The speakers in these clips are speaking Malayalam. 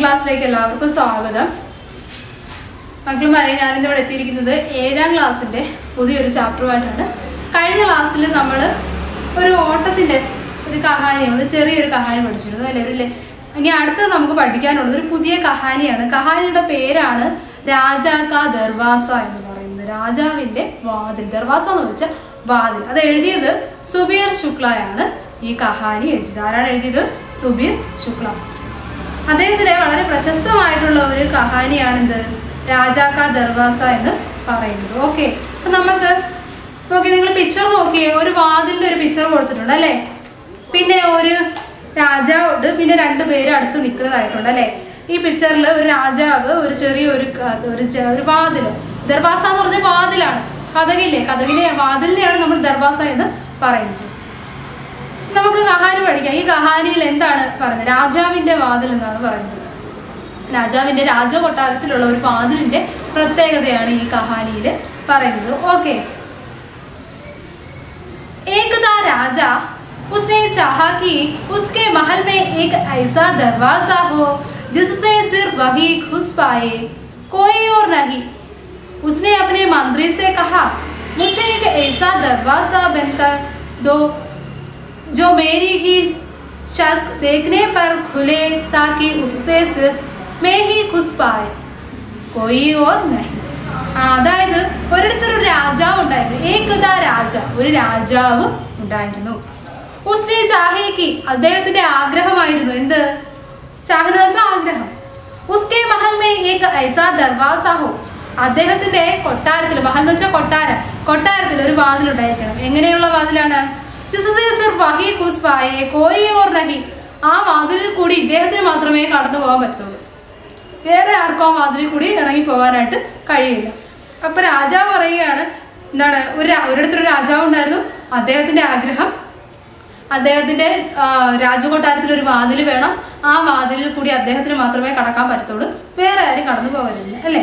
ക്ലാസ്സിലേക്ക് എല്ലാവർക്കും സ്വാഗതം മക്കളുമാരെ ഞാനിന്നിവിടെ എത്തിയിരിക്കുന്നത് ഏഴാം ക്ലാസ്സിന്റെ പുതിയൊരു ചാപ്റ്ററുമായിട്ടാണ് കഴിഞ്ഞ ക്ലാസ്സിൽ നമ്മൾ ഒരു ഓട്ടത്തിന്റെ ഒരു കഹാനി ഒരു ചെറിയൊരു കഹാനി പഠിച്ചിരുന്നു അല്ലേ ഒരു ലെ- ഇനി അടുത്തത് നമുക്ക് പഠിക്കാനുള്ളത് ഒരു പുതിയ കഹാനിയാണ് കഹാനിയുടെ പേരാണ് രാജാ കാ ദർവാസ എന്ന് പറയുന്നത് രാജാവിന്റെ വാതിൽ ദർവാസ എന്ന് വെച്ചാൽ വാതിൽ അത് എഴുതിയത് സുബീർ ശുക്ലയാണ് ഈ കഹാനി എഴുതിയത് ആരാണ് എഴുതിയത് സുബീർ ശുക്ല അദ്ദേഹത്തിന് വളരെ പ്രശസ്തമായിട്ടുള്ള ഒരു കഹാനിയാണിത് രാജാക്ക ദർവാസ എന്ന് പറയുന്നത് ഓക്കെ അപ്പൊ നമുക്ക് നോക്കി നിങ്ങൾ പിക്ചർ നോക്കിയേ ഒരു വാതിലിന്റെ ഒരു പിക്ചർ കൊടുത്തിട്ടുണ്ട് അല്ലേ പിന്നെ ഒരു രാജാവുണ്ട് പിന്നെ രണ്ട് പേര് അടുത്ത് നിൽക്കുന്നതായിട്ടുണ്ട് അല്ലേ ഈ പിക്ചറിൽ ഒരു രാജാവ് ഒരു ചെറിയ ഒരു ക- ഒരു ചെ- ഒരു വാതില് ദർവാസ എന്ന് പറഞ്ഞ വാതിലാണ് കഥകില്ലേ കഥകിലെ വാതിലിനെയാണ് നമ്മൾ ദർവാസ എന്ന് പറയുന്നത് നമുക്ക് കഹാനി പഠിക്കാം ഈ കഹാനിയിൽ എന്താണ് പറയുന്നത് രാജാവിന്റെ വാതിൽ എന്നാണ് പറയുന്നത് രാജാവിന്റെ രാജകൊട്ടാരത്തിലുള്ള ഒരു വാതിലിന്റെ പ്രത്യേകതയാണ് ഈ കഹാനിയിൽ പറയുന്നത് ഓക്കെ एकदा राजा उसने चाहा कि उसके महल में एक ऐसा दरवाजा हो जिससे सिर्फ वही घुस पाए कोई और नहीं उसने अपने मंत्री से कहा मुझे एक ऐसा दरवाजा बनकर दो जो मेरी ही शक देखने पर खुले ताकि उससे सिर्फ मैं ही घुस पाए कोई और नहीं ആ, അതായത് ഒരിടത്തൊരു രാജാവ് ഉണ്ടായിരുന്നു ഏകദാ രാജ ഒരു രാജാവ് ഉണ്ടായിരുന്നു ഉസ്നെ ചാഹേക്ക് അദ്ദേഹത്തിന്റെ ആഗ്രഹമായിരുന്നു എന്ത് ചാഹന എന്ന് വെച്ചാൽ ആഗ്രഹം ഉസ്കെ മഹൽ മേ ഏക ഐസാ ദർവാസ ഹോ അദ്ദേഹത്തിന്റെ കൊട്ടാരത്തിൽ മഹൽ എന്ന് വെച്ചാൽ കൊട്ടാരം കൊട്ടാരത്തിൽ ഒരു വാതിൽ ഉണ്ടായിരിക്കണം എങ്ങനെയുള്ള വാതിലാണ് ജിസസേ സിർഫ് വഹി ഖുസ്വായെ കോയി ഓർ നഹി ആ വാതിലിൽ കൂടി ഇദ്ദേഹത്തിന് മാത്രമേ കടന്നു പോകാൻ പറ്റുള്ളൂ വേറെ ആർക്കും ആ വാതിലിൽ കൂടി ഇറങ്ങി പോകാനായിട്ട് കഴിയില്ല അപ്പൊ രാജാവ് പറയുകയാണ് എന്താണ് ഒരു രാ- ഒരിടത്തൊരു രാജാവ് ഉണ്ടായിരുന്നു അദ്ദേഹത്തിന്റെ ആഗ്രഹം അദ്ദേഹത്തിന്റെ ആ, രാജകൊട്ടാരത്തിൽ ഒരു വാതിൽ വേണം ആ വാതിലിൽ കൂടി അദ്ദേഹത്തിന് മാത്രമേ കടക്കാൻ പറ്റത്തുള്ളൂ വേറെ ആരും കടന്നു പോകരുത് അല്ലേ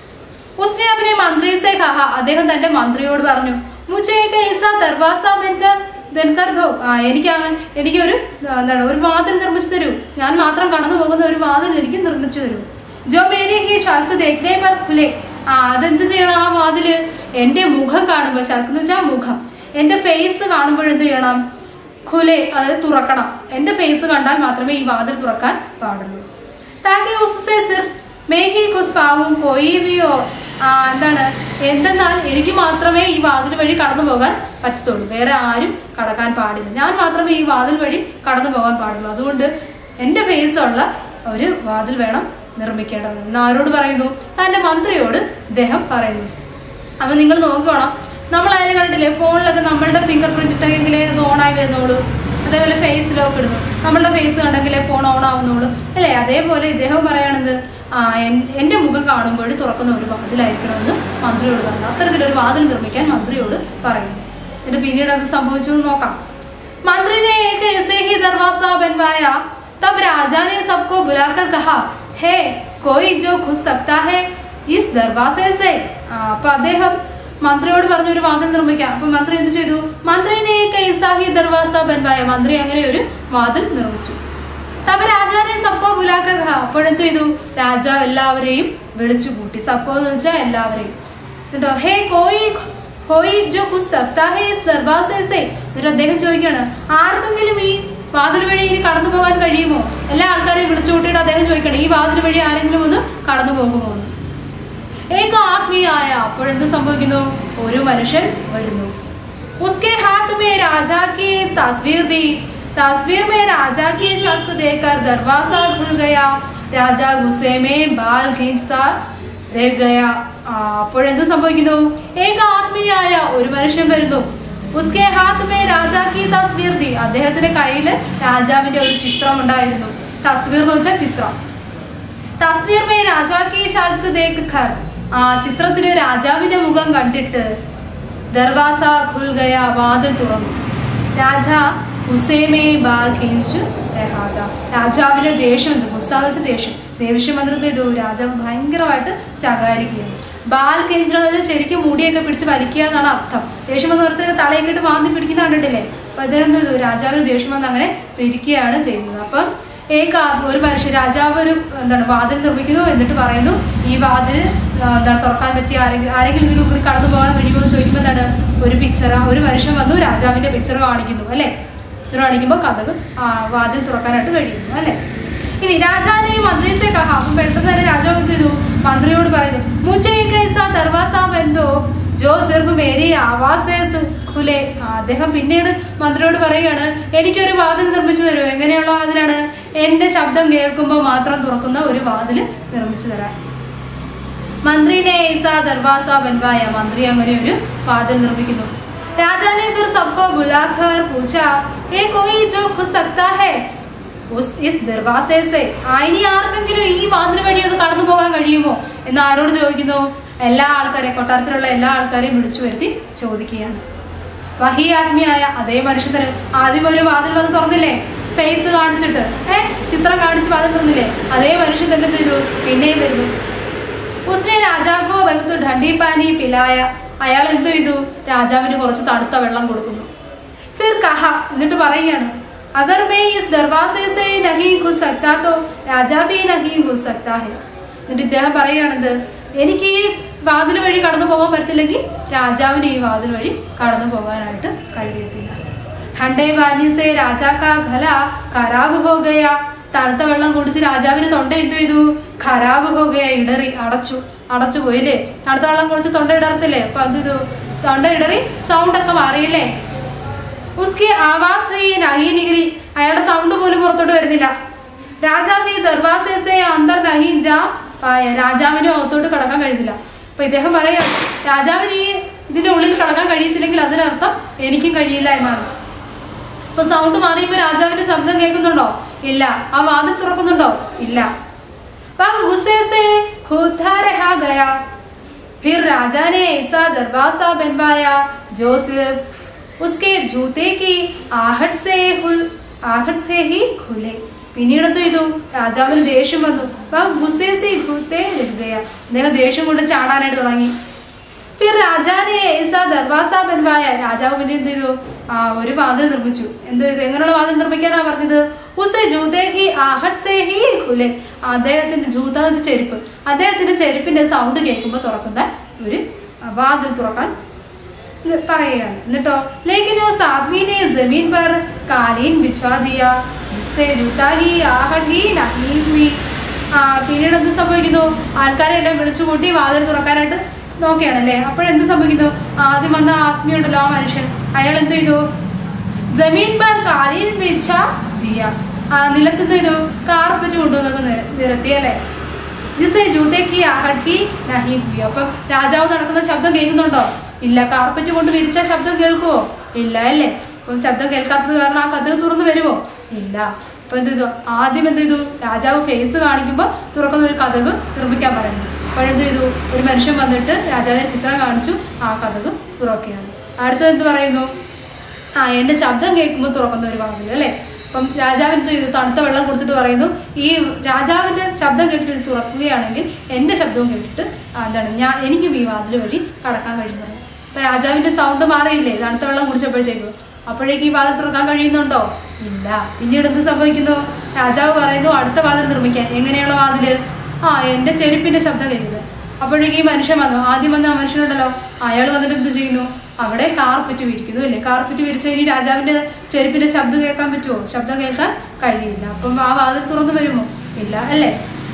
ഉസ്നെ अपने मंत्री से कहा അദ്ദേഹം തന്റെ മന്ത്രിയോട് പറഞ്ഞു മുझे एक ऐसा दरवाजा बनकर बनकर दो ആ എനിക്ക് അങ്ങ് എനിക്കൊരു ആ, എന്താണ് ഒരു വാതിൽ നിർമ്മിച്ചു തരൂ ഞാൻ മാത്രം കടന്നു പോകുന്ന ഒരു വാതിൽ എനിക്ക് നിർമ്മിച്ചു തരൂ ജോ മേരെ ഹി ഷൾക്ക് ദേഖ്നെ പർ ഖുലെ ആ അതെന്ത് ചെയ്യണം ആ വാതില് എന്റെ മുഖം കാണുമ്പോൾ ഷൾക്ക് എന്ന് വെച്ചാൽ മുഖം എന്റെ ഫേസ് കാണുമ്പോൾ എന്ത് ചെയ്യണം ഖുലെ അത് തുറക്കണം എന്റെ ഫേസ് കണ്ടാൽ മാത്രമേ ഈ വാതിൽ തുറക്കാൻ പാടുള്ളൂ താകി ഉസ്സെ സിർഫ് മേ ഹി കുസ് പാവും കോയി വിയോ ആ എന്താണ് എന്തെന്നാൽ എനിക്ക് മാത്രമേ ഈ വാതിൽ വഴി കടന്നു പോകാൻ പറ്റത്തുള്ളൂ വേറെ ആരും കടക്കാൻ പാടില്ല ഞാൻ മാത്രമേ ഈ വാതിൽ വഴി കടന്നു പോകാൻ പാടുള്ളൂ അതുകൊണ്ട് എൻ്റെ ഫേസ് ഉള്ള ഒരു വാതിൽ വേണം നിർമ്മിക്കേണ്ടത് എന്ന് ആരോട് പറയുന്നു തൻ്റെ മന്ത്രിയോട് ഇദ്ദേഹം പറയുന്നു അപ്പൊ നിങ്ങൾ നോക്കണം നമ്മൾ അതിനെ കണ്ടിട്ടില്ലേ ഫോണിലൊക്കെ നമ്മളുടെ ഫിംഗർ പ്രിന്റ് ഇട്ടെങ്കിലേ അത് ഓണായി വരുന്നുള്ളൂ അതേപോലെ ഫേസ് ലോക്ക് ഇടുന്നു നമ്മളുടെ ഫേസ് കണ്ടെങ്കിലേ ഫോൺ ഓൺ ആവുന്നുള്ളൂ അല്ലേ അതേപോലെ ഇദ്ദേഹം പറയണത് ആ എൻ- എൻ്റെ മുഖം കാണുമ്പോൾ തുറക്കുന്ന ഒരു വാതിലായിരിക്കണമെന്ന് മന്ത്രിയോട് പറഞ്ഞു അത്തരത്തിലൊരു വാതിൽ നിർമ്മിക്കാൻ മന്ത്രിയോട് പറയുന്നു എന്നിട്ട് പിന്നീട് അത് സംഭവിച്ചു എന്ന് നോക്കാം मंत्री ने एक ऐसे ही दरवाजा बनवाया तब राजा ने सबको बुलाकर कहा है कोई जो घुस सकता है इस दरवाजे से ആ, അപ്പൊ അദ്ദേഹം മന്ത്രിയോട് പറഞ്ഞു ഒരു വാതിൽ നിർമ്മിക്കാം അപ്പൊ മന്ത്രി എന്ത് ചെയ്തു മന്ത്രിനെ കൈസാഹി ദർവാസ ബൻവായ മന്ത്രി അങ്ങനെ ഒരു വാതിൽ നിർമ്മിച്ചു തപ്പ രാജാനെ സബ്കോ ബുലാക്കർ കഹാ. അപ്പോഴെന്ത് ചെയ്തു രാജാവ് എല്ലാവരെയും വിളിച്ചു കൂട്ടി സബ്കോ എന്ന് വെച്ചാൽ എല്ലാവരെയും എന്നിട്ടോ ഹേ കോയി ഹോയി ജോ കുസ് സക്താ ഹേ ഇസ് ദർവാസേ സേ എന്നിട്ട് അദ്ദേഹം ചോദിക്കുകയാണ് ആർക്കെങ്കിലും ഈ വാതിൽ വഴി ഇനി കടന്നു പോകാൻ കഴിയുമോ എല്ലാ ആൾക്കാരെയും വിളിച്ചു കൂട്ടിയിട്ട് അദ്ദേഹം ചോദിക്കണം ഈ വാതിൽ വഴി ആരെങ്കിലും ഒന്ന് കടന്നു പോകുമോ എന്ന് ഏക ആത്മീയായ അപ്പോഴെന്ത് സംഭവിക്കുന്നു ഒരു മനുഷ്യൻ വരുന്നു उसके हाथ में राजा की तस्वीर दी तस्वीर में राजा की शक्ल देखकर दरवाजा खुल गया राजा गुस्से में बाल खींचता रह गया ആ, അപ്പോഴെന്ത് സംഭവിക്കുന്നു ഏക ആത്മീയായ ഒരു മനുഷ്യൻ വരുന്നു ഉസ്കെ ഹാത്ത് മേ രാജാ കി തസ്വീർ ദി അദ്ദേഹത്തിന്റെ കയ്യിൽ രാജാവിന്റെ ഒരു ചിത്രം ഉണ്ടായിരുന്നു തസ്വീർ എന്ന് വെച്ചാൽ ചിത്രം തസ്വീർ മേ രാജാ കി ഷർക്ക് ദേഖ് ഖർ ആ ചിത്രത്തില് രാജാവിന്റെ മുഖം കണ്ടിട്ട് ദർവാസ ഖുൽ ഗയ വാതിൽ തുറന്നു രാജ ഹുസേമേ ബാൽ ഖീഞ്ച് രഹാദ രാജാവിന്റെ ദേഷ്യം ഉണ്ട് ഗുസ്സ എന്ന് വെച്ചാൽ ദേഷ്യം ദേഷ്യം വന്നിട്ട് ചെയ്തു രാജാവ് ഭയങ്കരമായിട്ട് ശകാരിക്കുകയാണ് ബാൽ കേഞ്ച് എന്ന് വെച്ചാൽ ശരിക്കും മുടിയൊക്കെ പിടിച്ച് വലിക്കുക എന്നാണ് അർത്ഥം ദേഷ്യം വന്ന് ഓരോരുത്തരൊക്കെ തലയൊക്കെ ഇട്ട് മാന്തി പിടിക്കുന്ന കണ്ടിട്ടില്ലേ അപ്പൊ അദ്ദേഹം എന്ത് ചെയ്തു രാജാവിന് ദേഷ്യം വന്ന് അങ്ങനെ പിടിക്കുകയാണ് ചെയ്യുന്നത് അപ്പം ഏക ഒരു മനുഷ്യൻ രാജാവ് ഒരു എന്താണ് വാതിൽ നിർമ്മിക്കുന്നു എന്നിട്ട് പറയുന്നു ഈ വാതിൽ ആ, എന്താണ് തുറക്കാൻ പറ്റിയ ആരെങ്കിലും ആരെങ്കിലും ഇതിൽ കൂടി കടന്നു പോകാൻ കഴിയുമോ എന്ന് ചോദിക്കുമ്പോൾ എന്താണ് ഒരു പിക്ചർ ഒരു മനുഷ്യൻ വന്നു രാജാവിന്റെ പിക്ചർ കാണിക്കുന്നു അല്ലേ പിക്ചർ കാണിക്കുമ്പോൾ കഥക് ആ, വാതിൽ തുറക്കാനായിട്ട് കഴിയുന്നു അല്ലേ ഇനി രാജാനെ മന്ത്രിസെ കഹ അപ്പം പെട്ടെന്ന് തന്നെ രാജാവ് എന്ത് ചെയ്തു മന്ത്രിയോട് പറയുന്നു മുझे एक ऐसा दरवाजा बन दो जो सिर्फ मेरी आवाज से सु- खुले ആ, അദ്ദേഹം പിന്നീട് മന്ത്രിയോട് പറയുകയാണ് എനിക്കൊരു വാതിൽ നിർമ്മിച്ചു തരൂ എങ്ങനെയുള്ള വാതിലാണ് എന്റെ ശബ്ദം കേൾക്കുമ്പോൾ മാത്രം തുറക്കുന്ന ഒരു വാതിൽ നിർമ്മിച്ചു തരാൻ മന്ത്രിനെ ऐसा दरवाजा बनवाया മന്ത്രി അങ്ങനെ ഒരു വാതിൽ നിർമ്മിക്കുന്നു രാജാനെ फिर सबको बुलाकर पूछा ये कोई जो खुद सकता है ഉസ് ഇസ് ദർവാസേ സെ ആ ഇനി ആർക്കെങ്കിലും ഈ വാതിൽ വഴി ഒന്ന് കടന്നു പോകാൻ കഴിയുമോ എന്ന് ആരോട് ചോദിക്കുന്നു എല്ലാ ആൾക്കാരെയും കൊട്ടാരത്തിലുള്ള എല്ലാ ആൾക്കാരെയും വിളിച്ചു വരുത്തി ചോദിക്കുകയാണ് വഹി ആത്മീയായ അതേ മനുഷ്യത്തിന് ആദ്യം ഒരു വാതിൽ വന്ന് തുറന്നില്ലേ ഫേസ് കാണിച്ചിട്ട് ഏ ചിത്രം കാണിച്ച് വാതിൽ തുറന്നില്ലേ അതേ മനുഷ്യൻ തന്നെ എന്ത് ചെയ്തു പിന്നെയും വരുന്നു ഉസ്നെ രാജാക്കോ വകുത്തു ഡണ്ടി പാനി പിലായ അയാൾ എന്തു ചെയ്തു രാജാവിന് കുറച്ച് തണുത്ത വെള്ളം കൊടുക്കുന്നു ഫിർ കഹ എന്നിട്ട് പറയുകയാണ് അഗർ മേ ഇസ് ദർവാസെ സെ നഹി ഘുസ് സക്താ തോ രാജാ ഭി നഹി ഘുസ് സക്താ ഹെ എന്നിട്ട് ഇദ്ദേഹം പറയുകയാണെന്ത് എനിക്ക് ഈ വാതിൽ വഴി കടന്നു പോകാൻ പറ്റത്തില്ലെങ്കിൽ രാജാവിന് ഈ വാതിൽ വഴി കടന്നു പോകാനായിട്ട് കഴിയത്തില്ല ഹണ്ടേ വാനിസെ രാജാ കാ ഖല ഖരാബ് ഹോ ഗയ തണുത്ത വെള്ളം കുടിച്ച് രാജാവിന് തൊണ്ട എന്ത് ചെയ്തു ഖരാബ് ഹോ ഗയ ഇടറി അടച്ചു അടച്ചു പോയില്ലേ തണുത്ത വെള്ളം കുടിച്ച് തൊണ്ട ഇടറത്തില്ലേ അപ്പൊ എന്ത് ചെയ്തു തൊണ്ട ഇടറി സൗണ്ട് ഒക്കെ മാറിയില്ലേ ഉസ്കി ആവാസ് സേ നഹി നിഗരി അയാളുടെ സൗണ്ട് പോലും പുറത്തോട്ട് വരുന്നില്ല രാജാവ് ഈ ദർവാസേ അന്തർ നഹി ജാ പായ രാജാവിനും അകത്തോട്ട് കടക്കാൻ കഴിയുന്നില്ല അപ്പൊ ഇദ്ദേഹം പറയാം രാജാവിന് ഈ ഇതിന്റെ ഉള്ളിൽ കടക്കാൻ കഴിയത്തില്ലെങ്കിൽ അതിനർത്ഥം എനിക്കും കഴിയില്ല എന്നാണ് അപ്പൊ സൗണ്ട് മാറിയപ്പോ രാജാവിന്റെ ശബ്ദം കേൾക്കുന്നുണ്ടോ ഇല്ല ആ വാതിൽ തുറക്കുന്നുണ്ടോ ഇല്ല वह गुस्से से खुदा रहा गया फिर राजा ने ऐसा दरवाजा बनवाया जो सिर्फ उसके जूते की आहट से हुल आहट से ही खुले പിന്നീട് എന്ത് ചെയ്തു രാജാവിന് ദേഷ്യം വന്നു വ ഗുസ്സേ സെ ഖുത്തേ രഹ് ഗയ അദ്ദേഹം ദേഷ്യം കൊണ്ട് ചാടാനായിട്ട് തുടങ്ങി ഫിർ രാജാനെ ഏസാ ദർവാസ ബൻവായ രാജാവ് പിന്നെ എന്ത് ചെയ്തു ആ ഒരു വാതിൽ നിർമ്മിച്ചു എന്ത് ചെയ്തു എങ്ങനെയുള്ള വാതിൽ നിർമ്മിക്കാനാ പറഞ്ഞത് ഉസേ ജൂതേ ഹി ആഹട്ട് സേ ഹി ഖുലെ അദ്ദേഹത്തിന്റെ ജൂത എന്ന് വെച്ചാൽ ചെരുപ്പ് അദ്ദേഹത്തിന്റെ ചെരുപ്പിന്റെ സൗണ്ട് കേൾക്കുമ്പോൾ തുറക്കുന്ന ഒരു വാതിൽ തുറക്കാൻ ന്ന് പറയുകയാണ് എന്നിട്ടോ ലേക്കിൻ ഉസ് ആദ്മി ने जमीन पर कालीन बिछा दिया जिससे जूता ही आहट ही नहीं हुई ആ പിന്നീട് എന്ത് സംഭവിക്കുന്നു ആൾക്കാരെ എല്ലാം വിളിച്ചു കൂട്ടി വാതിൽ തുറക്കാനായിട്ട് നോക്കുകയാണല്ലേ അപ്പോഴെന്ത് സംഭവിക്കുന്നു ആദ്യം വന്ന ആത്മീയുണ്ടല്ലോ ആ മനുഷ്യൻ അയാൾ എന്ത് ചെയ്തു ജമീൻ ബാർ കാലിൽ വെച്ച ദിയ ആ നിലത്ത് എന്ത് ചെയ്തു കാർപ്പറ്റ് കൊണ്ടുവന്നൊക്കെ നി- നിരത്തി അല്ലേ ജിസെ ജൂതേക്ക് ആഹട്ടി നഹി ഹുയി അപ്പം രാജാവ് നടക്കുന്ന ശബ്ദം കേൾക്കുന്നുണ്ടോ ഇല്ല കാർപ്പറ്റ് കൊണ്ട് വിരിച്ച ശബ്ദം കേൾക്കുവോ ഇല്ല അല്ലേ അപ്പം ശബ്ദം കേൾക്കാത്തത് കാരണം ആ കഥ തുറന്നു വരുമോ ഇല്ല അപ്പൊ എന്ത് ചെയ്തു ആദ്യം എന്ത് ചെയ്തു രാജാവ് ഫേസ് കാണിക്കുമ്പോൾ തുറക്കുന്ന ഒരു കഥക് നിർമ്മിക്കാൻ പറയുന്നു അപ്പോഴെന്ത് ചെയ്തു ഒരു മനുഷ്യൻ വന്നിട്ട് രാജാവിന്റെ ചിത്രം കാണിച്ചു ആ കഥക് തുറക്കുകയാണ് അടുത്തത് എന്ത് പറയുന്നു ആ എൻ്റെ ശബ്ദം കേൾക്കുമ്പോൾ തുറക്കുന്ന ഒരു വാതിൽ അല്ലേ അപ്പം രാജാവിന് എന്ത് ചെയ്തു തണുത്ത വെള്ളം കൊടുത്തിട്ട് പറയുന്നു ഈ രാജാവിൻ്റെ ശബ്ദം കേട്ടിട്ട് ഇത് തുറക്കുകയാണെങ്കിൽ എൻ്റെ ശബ്ദവും കേട്ടിട്ട് ആ, എന്താണ് ഞാൻ എനിക്കും ഈ വാതിൽ വഴി കടക്കാൻ കഴിയുന്നത് അപ്പം രാജാവിൻ്റെ സൗണ്ട് മാറിയില്ലേ തണുത്ത വെള്ളം കുടിച്ചപ്പോഴത്തേക്ക് അപ്പോഴേക്ക് ഈ വാതിൽ തുറക്കാൻ കഴിയുന്നുണ്ടോ ഇല്ല പിന്നീട് എന്ത് സംഭവിക്കുന്നു രാജാവ് പറയുന്നു അടുത്ത വാതിൽ നിർമ്മിക്കാൻ എങ്ങനെയുള്ള വാതില് ആ എൻ്റെ ചെരുപ്പിൻ്റെ ശബ്ദം കേൾക്കുന്നത് അപ്പോഴേക്ക് ഈ മനുഷ്യൻ വന്നു ആദ്യം വന്ന ആ മനുഷ്യനുണ്ടല്ലോ അയാൾ വന്നിട്ട് എന്ത് ചെയ്യുന്നു അവിടെ കാർപ്പറ്റ് വിരിക്കുന്നു അല്ലേ കാർപ്പറ്റ് വിരിച്ച ഇനി രാജാവിന്റെ ചെരുപ്പിന്റെ ശബ്ദം കേൾക്കാൻ പറ്റുമോ ശബ്ദം കേൾക്കാൻ കഴിയില്ല അപ്പം ആ വാതിൽ തുറന്നു വരുമോ ഇല്ല അല്ലേ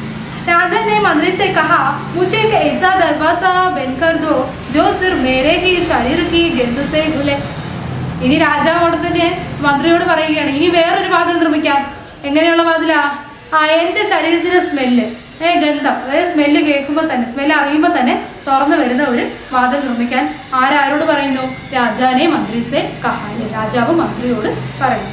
राजा ने मंत्री से कहा मुझे एक ऐसा दरवाजा बनकर दो जो सिर्फ मेरे ही शरीर की गंध से खुले ഇനി രാജാവോട് തന്നെ മന്ത്രിയോട് പറയുകയാണ് ഇനി വേറൊരു വാതിൽ നിർമ്മിക്കാം എങ്ങനെയുള്ള വാതിലാ ആ എൻ്റെ ശരീരത്തിന്റെ സ്മെല്ല് ഏ ഗന്ധം അതായത് സ്മെല്ല് കേൾക്കുമ്പോൾ തന്നെ സ്മെല്ല് അറിയുമ്പോൾ തന്നെ തുറന്നു വരുന്ന ഒരു വാതിൽ നിർമ്മിക്കാൻ ആരാരോട് പറയുന്നു രാജാനെ മന്ത്രി സെ കഹാല് രാജാവ് മന്ത്രിയോട് പറയുന്നു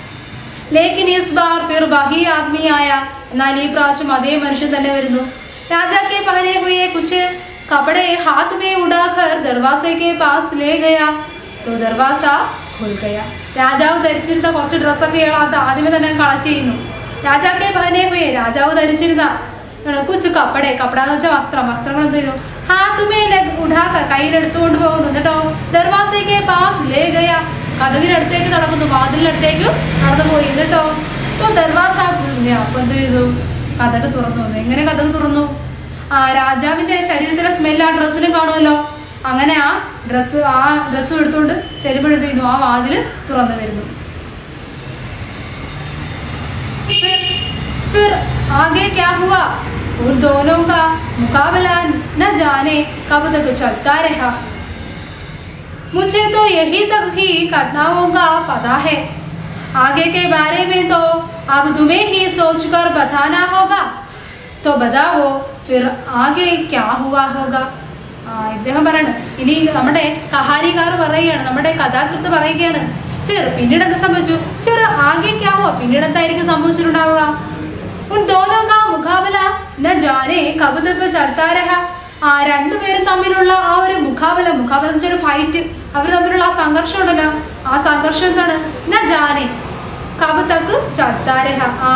ലേക്കിൻ ഇസ് ബാർ ഫിർ ബഹി ആദ്മി ആയ എന്നാൽ ഈ പ്രാവശ്യം അതേ മനുഷ്യൻ തന്നെ വരുന്നു രാജാക്കെ പഹനെ ഹുയെ കുച്ച് കപടെ ഹാത്ത് മേ ഉടാഖർ ദർവാസെ കെ പാസ് ലേ ഗയാ തോ ദർവാസ ഖുൽ ഗയാ രാജാവ് ധരിച്ചിരുന്ന കുറച്ച് ഡ്രസ്സൊക്കെ ഇയാൾ അത് ആദ്യമേ തന്നെ കളക്ട് ചെയ്യുന്നു രാജാക്കെ പഹനെ ഹുയെ രാജാവ് ധരിച്ചിരുന്ന ആണ് കുച്ച് കപ്പടെ കപ്പട എന്ന് വെച്ചാൽ വസ്ത്രം വസ്ത്രങ്ങൾ എന്ത് ചെയ്തു ഹാത്തുമേ ഉടാഖർ കയ്യിലെടുത്തുകൊണ്ട് പോകുന്നു എന്നിട്ടോ ദർവാസയ്ക്ക് പാസ് ലേ ഗയ കഥകിനടുത്തേക്ക് നടക്കുന്നു വാതിലിനടുത്തേക്ക് നടന്നു പോയി എന്നിട്ടോ तो दरवाजा खुल गया അപ്പൊ എന്ത് ചെയ്തു കഥക് തുറന്നു വന്നു എങ്ങനെ കഥക് തുറന്നു ആ രാജാവിന്റെ ശരീരത്തിലെ സ്മെല്ല് ആ ഡ്രസ്സിലും കാണുമല്ലോ അങ്ങനെ ആ ഡ്രസ്സ് ആ ഡ്രസ്സ് എടുത്തുകൊണ്ട് ചെരുപ്പെടുത്ത് ചെയ്യുന്നു ആ വാതില് തുറന്നു വരുന്നു फिर फिर आगे क्या हुआ उन दोनों का मुकाबला न जाने कब तक चलता रहा मुझे तो यही तक ही घटनाओं का पता है आगे के बारे में तो अब तुम्हें ही सोचकर बताना होगा तो बताओ फिर आगे क्या हुआ होगा ആ ഇദ്ദേഹം പറയാണ് ഇനി നമ്മുടെ കഹാനികാർ പറയുകയാണ് നമ്മുടെ കഥാകൃത്ത് പറയുകയാണ് ഫിർ പിന്നീട് എന്താ സംഭവിച്ചു ഫിർ ആകെ ക്യാവോ പിന്നീട് എന്തായിരിക്കും സംഭവിച്ചിട്ടുണ്ടാവുക ഉൻ ദോനോ കാ മുഖാബല ന ജാനെ കബ് തക്ക് ചലത്താ രഹ ആ രണ്ടുപേരും തമ്മിലുള്ള ആ ഒരു മുഖാബല മുഖാബല എന്ന് വെച്ചാൽ ഒരു ഫൈറ്റ് അവർ തമ്മിലുള്ള ആ സംഘർഷം ഉണ്ടല്ലോ ആ സംഘർഷം എന്താണ് ന ജാനെ കബ് തക്ക് ചലത്താ രഹ ആ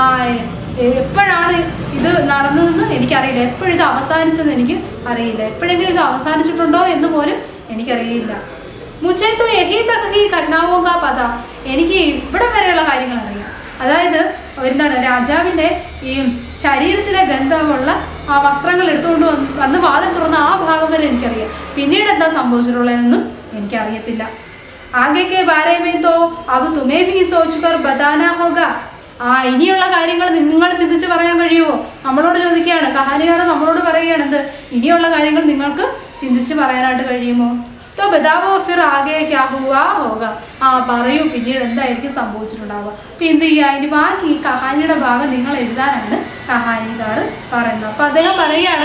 എ- എപ്പോഴാണ് ഇത് നടന്നതെന്ന് എനിക്കറിയില്ല എപ്പോഴും ഇത് അവസാനിച്ചതെന്ന് എനിക്ക് അറിയില്ല എപ്പോഴെങ്കിലും ഇത് അവസാനിച്ചിട്ടുണ്ടോ എന്ന് പോലും എനിക്കറിയില്ല മുച്ചേത്തു യഹി തക് ഹി ഘടനാവുക പത എനിക്ക് ഇവിടെ വരെയുള്ള കാര്യങ്ങൾ അറിയാം അതായത് എന്താണ് രാജാവിൻ്റെ ഈ ശരീരത്തിലെ ഗന്ധമുള്ള ആ വസ്ത്രങ്ങൾ എടുത്തുകൊണ്ട് വന്ന് വന്ന് വാതിൽ തുറന്ന ആ ഭാഗം വരെ എനിക്കറിയാം പിന്നീട് എന്താ സംഭവിച്ചിട്ടുള്ളതെന്നും എനിക്കറിയത്തില്ല ആകെ के बारे में तो अब तुम्हें भी सोचकर बताना होगा ആ ഇനിയുള്ള കാര്യങ്ങൾ നിങ്ങൾ ചിന്തിച്ച് പറയാൻ കഴിയുമോ നമ്മളോട് ചോദിക്കുകയാണ് കഹാനികാരൻ നമ്മളോട് പറയുകയാണ് എന്ത് ഇനിയുള്ള കാര്യങ്ങൾ നിങ്ങൾക്ക് ചിന്തിച്ച് പറയാനായിട്ട് കഴിയുമോ തോ ബതാവോ ഫിർ ആകെ ക്യാ ഹുവാ ഹോക ആ പറയൂ പിന്നീട് എന്തായിരിക്കും സംഭവിച്ചിട്ടുണ്ടാവുക അപ്പൊ എന്ത് ചെയ്യുക ഇനി ബാക്കി ഈ കഹാനിയുടെ ഭാഗം നിങ്ങൾ എഴുതാനാണ് കഹാനികാർ പറയുന്നത് അപ്പൊ അദ്ദേഹം പറയാണ്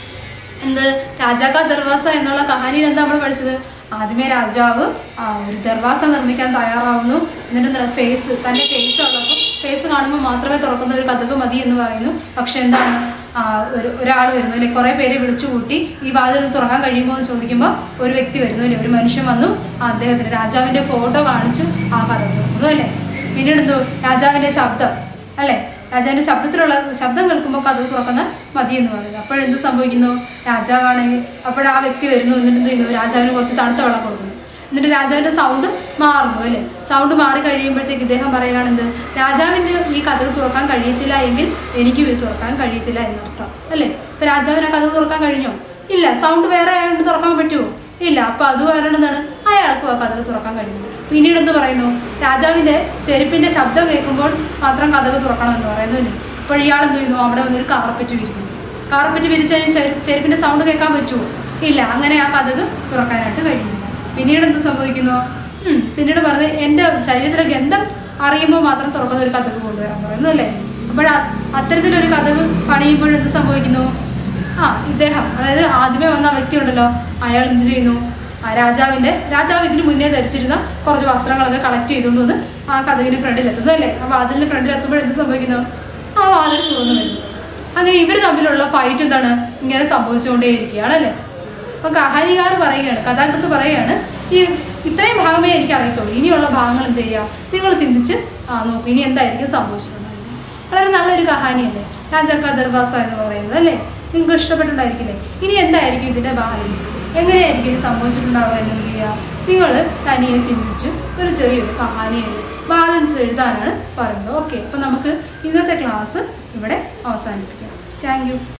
എന്ത് രാജാക്ക ദർവാസ എന്നുള്ള കഹാനിയിൽ എന്താ നമ്മൾ പഠിച്ചത് ആദ്യമേ രാജാവ് ആ, ഒരു ദർവാസ നിർമ്മിക്കാൻ തയ്യാറാവുന്നു എന്നിട്ട് എന്താ ഫേസ് തൻ്റെ ഫേസ് ഉള്ളപ്പോൾ ഫേസ് കാണുമ്പോൾ മാത്രമേ തുറക്കുന്ന ഒരു കഥക് മതി എന്ന് പറയുന്നു പക്ഷെ എന്താണ് ആ, ഒരു ഒരാൾ വരുന്നു അല്ലെ കുറേ പേരെ വിളിച്ചു കൂട്ടി ഈ വാതിൽ തുറക്കാൻ കഴിയുമോ എന്ന് ചോദിക്കുമ്പോൾ ഒരു വ്യക്തി വരുന്നു അല്ലെ ഒരു മനുഷ്യൻ വന്നു ആ അദ്ദേഹത്തിന് രാജാവിൻ്റെ ഫോട്ടോ കാണിച്ചു ആ കഥ തുറക്കുന്നു അല്ലേ പിന്നീട് എന്തോ രാജാവിൻ്റെ ശബ്ദം അല്ലേ രാജാവിന്റെ ശബ്ദത്തിലുള്ള ശബ്ദം കേൾക്കുമ്പോൾ കഥ തുറക്കുന്ന മതി എന്ന് പറയുന്നത് അപ്പോഴെന്ത് സംഭവിക്കുന്നു രാജാവാണെങ്കിൽ അപ്പോഴാ വ്യക്തി വരുന്നു എന്നിട്ട് എന്ത് ചെയ്യുന്നു രാജാവിന് കുറച്ച് തണുത്ത വെള്ളം കൊടുക്കുന്നു എന്നിട്ട് രാജാവിന്റെ സൗണ്ട് മാറുന്നു അല്ലേ സൗണ്ട് മാറി കഴിയുമ്പോഴത്തേക്ക് ഇദ്ദേഹം പറയുകയാണെന്ത് രാജാവിന് ഈ കഥ തുറക്കാൻ കഴിയത്തില്ല എങ്കിൽ എനിക്കും ഇത് തുറക്കാൻ കഴിയത്തില്ല എന്നർത്ഥം അല്ലേ ഇപ്പൊ രാജാവിന് ആ കഥ തുറക്കാൻ കഴിഞ്ഞോ ഇല്ല സൗണ്ട് വേറെ ആയതുകൊണ്ട് തുറക്കാൻ പറ്റുമോ ഇല്ല അപ്പൊ അത് കാരണം എന്താണ് അയാൾക്കും ആ കഥക് തുറക്കാൻ കഴിയുന്നു പിന്നീട് എന്ത് പറയുന്നു രാജാവിന്റെ ചെരുപ്പിന്റെ ശബ്ദം കേൾക്കുമ്പോൾ മാത്രം കഥക് തുറക്കണം എന്ന് പറയുന്നു അല്ലേ അപ്പോൾ ഇയാൾ എന്ത് ചെയ്യുന്നു അവിടെ വന്നൊരു കാർപ്പറ്റ് വിരിക്കുന്നു കാർപ്പറ്റ് വിരിച്ചതിന് ചെരു- ചെരുപ്പിന്റെ സൗണ്ട് കേൾക്കാൻ പറ്റുമോ ഇല്ല അങ്ങനെ ആ കഥക് തുറക്കാനായിട്ട് കഴിയുന്നില്ല പിന്നീട് എന്ത് സംഭവിക്കുന്നു ഉം, പിന്നീട് പറഞ്ഞ് എൻ്റെ ശരീരത്തിലെ ഗന്ധം അറിയുമ്പോൾ മാത്രം തുറക്കുന്ന ഒരു കഥക് കൊണ്ടുവരാൻ പറയുന്നു അല്ലേ അപ്പോൾ അത്തരത്തിലൊരു കഥക് പണിയുമ്പോൾ എന്ത് സംഭവിക്കുന്നു ആ ഇദ്ദേഹം അതായത് ആദ്യമേ വന്ന ആ വ്യക്തി ഉണ്ടല്ലോ അയാൾ എന്ത് ചെയ്യുന്നു ആ രാജാവിന്റെ രാജാവ് ഇതിന് മുന്നേ ധരിച്ചിരുന്ന കുറച്ച് വസ്ത്രങ്ങളൊക്കെ കളക്ട് ചെയ്തുകൊണ്ട് വന്ന് ആ കഥകിന് ഫ്രണ്ടിൽ എത്തുന്നു അല്ലേ ആ വാതിലിന് ഫ്രണ്ടിൽ എത്തുമ്പോൾ എന്ത് സംഭവിക്കുന്നു ആ വാതിൽ തുറന്നു വരുന്നു അങ്ങനെ ഇവർ തമ്മിലുള്ള ഫൈറ്റ് എന്താണ് ഇങ്ങനെ സംഭവിച്ചുകൊണ്ടേയിരിക്കുകയാണ് അല്ലേ അപ്പൊ കഹാനികാർ പറയുകയാണ് കഥാകൃത്ത് പറയുകയാണ് ഈ ഇത്രയും ഭാഗമേ എനിക്ക് അറിയത്തുള്ളൂ ഇനിയുള്ള ഭാഗങ്ങൾ എന്ത് ചെയ്യുക നിങ്ങൾ ചിന്തിച്ച് ആ നോക്കൂ ഇനി എന്തായിരിക്കും സംഭവിച്ചിട്ടുണ്ടായിരുന്നത് വളരെ നല്ലൊരു കഹാനിയല്ലേ രാജാക്ക ദർവാസ എന്ന് പറയുന്നത് അല്ലേ നിങ്ങൾക്ക് ഇഷ്ടപ്പെട്ടുണ്ടായിരിക്കില്ലേ ഇനി എന്തായിരിക്കും ഇതിന്റെ ബാലൻസ് എങ്ങനെയായിരിക്കും ഇത് സംഭവിച്ചിട്ടുണ്ടാവുക എന്ന് എന്ത് ചെയ്യുക നിങ്ങൾ തനിയെ ചിന്തിച്ച് ഒരു ചെറിയൊരു കഹാനി എഴുതി ബാലൻസ് എഴുതാനാണ് പറയുന്നത് ഓക്കെ അപ്പോൾ നമുക്ക് ഇന്നത്തെ ക്ലാസ് ഇവിടെ അവസാനിപ്പിക്കാം താങ്ക് യു